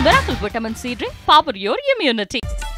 Miracle Vitamin C Drink, power your immunity.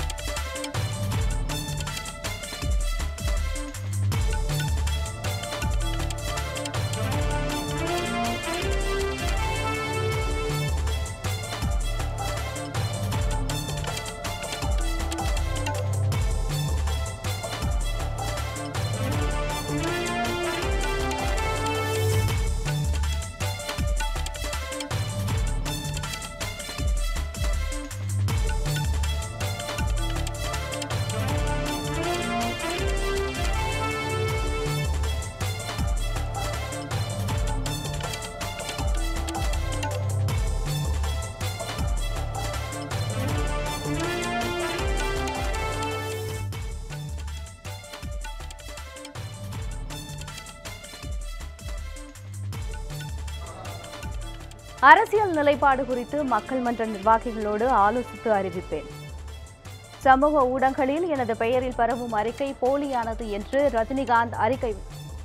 அரசியல் நிலைப்பாடு குறித்து மக்கள் மன்ற நிர்வாகிகளோடு ஆலோசித்து அறிவிப்பேன் சமூக ஊடகங்களில் எனது பெயரில் பரவும் அறிக்கை போலியானது என்று ரஜினிகாந்த் அறிக்கை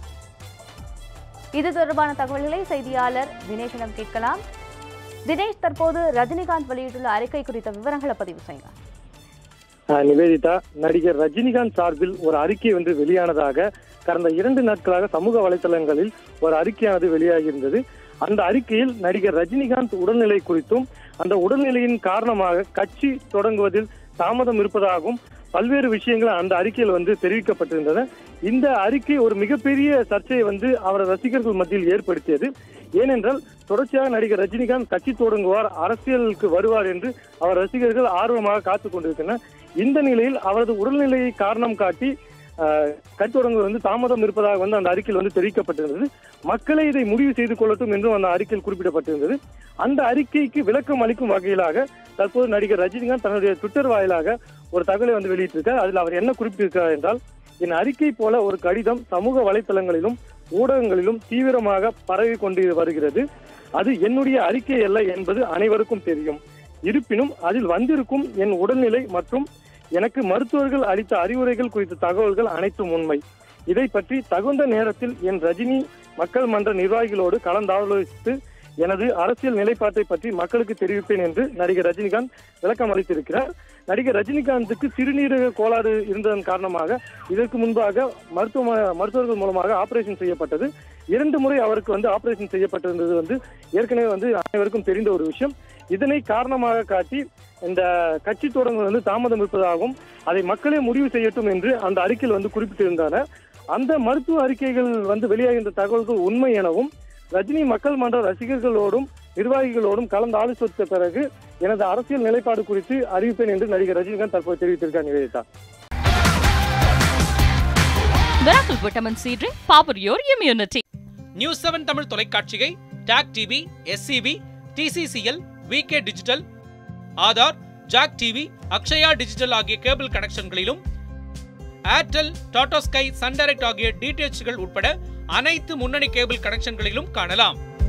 இது தொடர்பான தகவல்களை செய்தியாளர் தினேஷிடம் கேட்கலாம் தினேஷ் தற்போது ரஜினிகாந்த் வெளியிட்டுள்ள அறிக்கை குறித்த விவரங்களை பதிவு செய்யுங்க ஆஹ் நிவேதிதா நடிகர் ரஜினிகாந்த் சார்பில் ஒரு அறிக்கை ஒன்று வெளியானதாக கடந்த இரண்டு நாட்களாக சமூக வலைதளங்களில் ஒரு அறிக்கையானது வெளியாகியிருந்தது அந்த அறிக்கையில் நடிகர் ரஜினிகாந்த் உடல்நிலை குறித்தும் அந்த உடல்நிலையின் காரணமாக கட்சி தொடங்குவதில் தாமதம் இருப்பதாகவும் பல்வேறு விஷயங்கள் அந்த அறிக்கையில் வந்து தெரிவிக்கப்பட்டிருந்தது இந்த அறிக்கை ஒரு மிகப்பெரிய சர்ச்சையை வந்து அவர் ரசிகர்கள் மத்தியில் ஏற்படுத்தியது ஏனென்றால் தொடர்ச்சியாக நடிகர் ரஜினிகாந்த் கட்சி தொடங்குவார் அரசியலுக்கு வருவார் என்று அவர் ரசிகர்கள் ஆர்வமாக காத்துக் கொண்டிருக்கின்றனர் இந்த நிலையில் அவரது உடல்நிலையை காரணம் காட்டி ஆஹ், கட்சி தொடங்குவது வந்து தாமதம் இருப்பதாக வந்து அந்த அறிக்கையில் வந்து தெரிவிக்கப்பட்டிருந்தது மக்களை இதை முடிவு செய்து கொள்ளட்டும் என்றும் அந்த அறிக்கையில் குறிப்பிடப்பட்டிருந்தது அந்த அறிக்கைக்கு விளக்கம் அளிக்கும் வகையிலாக தற்போது நடிகர் ரஜினிகாந்த் தன்னுடைய ட்விட்டர் வாயிலாக ஒரு தகவலை வந்து வெளியிட்டிருக்கார் அதில் அவர் என்ன குறிப்பிட்டிருக்கிறார் என்றால் என் அறிக்கை போல ஒரு கடிதம் சமூக வலைத்தளங்களிலும் ஊடகங்களிலும் தீவிரமாக பரவி கொண்டு வருகிறது அது என்னுடைய அறிக்கை அல்ல என்பது அனைவருக்கும் தெரியும் இருப்பினும் அதில் வந்திருக்கும் என் உடல்நிலை மற்றும் எனக்கு மருத்துவர்கள் அளித்த அறிவுரைகள் குறித்த தகவல்கள் அனைத்தும் உண்மை இதை பற்றி தகுந்த நேரத்தில் என் ரஜினி மக்கள் மன்ற நிர்வாகிகளோடு கலந்தாலோசித்து எனது அரசியல் நிலைப்பாட்டை பற்றி மக்களுக்கு தெரிவிப்பேன் என்று நடிகர் ரஜினிகாந்த் விளக்கம் அளித்திருக்கிறார் நடிகர் ரஜினிகாந்துக்கு சிறுநீரக கோளாறு இருந்ததன் காரணமாக இதற்கு முன்பாக மருத்துவ மருத்துவர்கள் மூலமாக ஆபரேஷன் செய்யப்பட்டது இரண்டு முறை அவருக்கு வந்து ஆபரேஷன் செய்யப்பட்டிருந்தது வந்து ஏற்கனவே வந்து அனைவருக்கும் தெரிந்த ஒரு விஷயம் இதனை காரணமாக காட்டி இந்த கட்சி தொடங்குவது வந்து தாமதம் இருப்பதாகவும் அதை மக்களே முடிவு செய்யட்டும் என்று அந்த அறிக்கையில் வந்து குறிப்பிட்டிருந்தனர் அந்த மருத்துவ அறிக்கைகள் வந்து வெளியாகின்ற தகவல்கள் உண்மை எனவும் ரஜினி மக்கள் மன்ற ரசிகர்களோடும் நிர்வாகிகளோடும் கலந்து ஆலோசித்த பிறகு எனது அரசியல் நிலைப்பாடு குறித்து அறிவிப்பேன் என்று நடிகர் ரஜினிகாந்த் தற்போது தெரிவித்திருக்கார் Nivedita Miracle Vitamin C Drink, power your immunity. News seven Tamil தொலைக்காட்சியை TAC TV SCB TCCL VK digital Aadhaar jack TV Akshaya digital ஆகிய கேபிள் கனெக்ஷன்களிலும் Airtel Tata Sky Sun Direct ஆகிய டிடிஎச்கள் உட்பட அனைத்து முன்னணி கேபிள் கனெக்ஷன்களிலும் காணலாம்